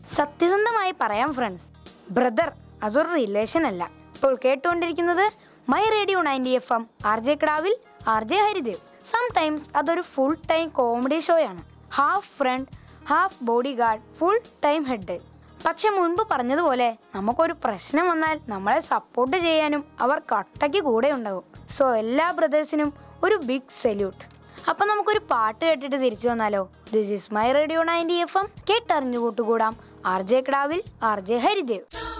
സത്യസന്ധമായി പറയാം friends brother അതൊരു റിലേഷൻ അല്ല ഇപ്പോൾ കേട്ടുകൊണ്ടിരിക്കുന്നത് my radio ninety F M R J കിടാവിൽ R J Haridev some times അതൊരു ഫുൾ ടൈം കോമഡി ഷോയാണ് half friend half body guard full time head പക്ഷെ മുൻപ് പറഞ്ഞതുപോലെ നമുക്കൊരു പ്രശ്നം വന്നാൽ നമ്മളെ സപ്പോർട്ട് ചെയ്യാനും അവർ കട്ടയ്ക്ക് കൂടെ ഉണ്ടാകും സോ എല്ലാ ബ്രദേഴ്സിനും ഒരു ബിഗ് സല്യൂട്ട് അപ്പൊ നമുക്കൊരു പാട്ട് കേട്ടിട്ട് തിരിച്ചു വന്നാലോ this is my radio ninety F M കേട്ടറിഞ്ഞു കൂട്ടുകൂടാം ആർ ജെ കിടാവിൽ ആർ ജെ ഹരിദേവ്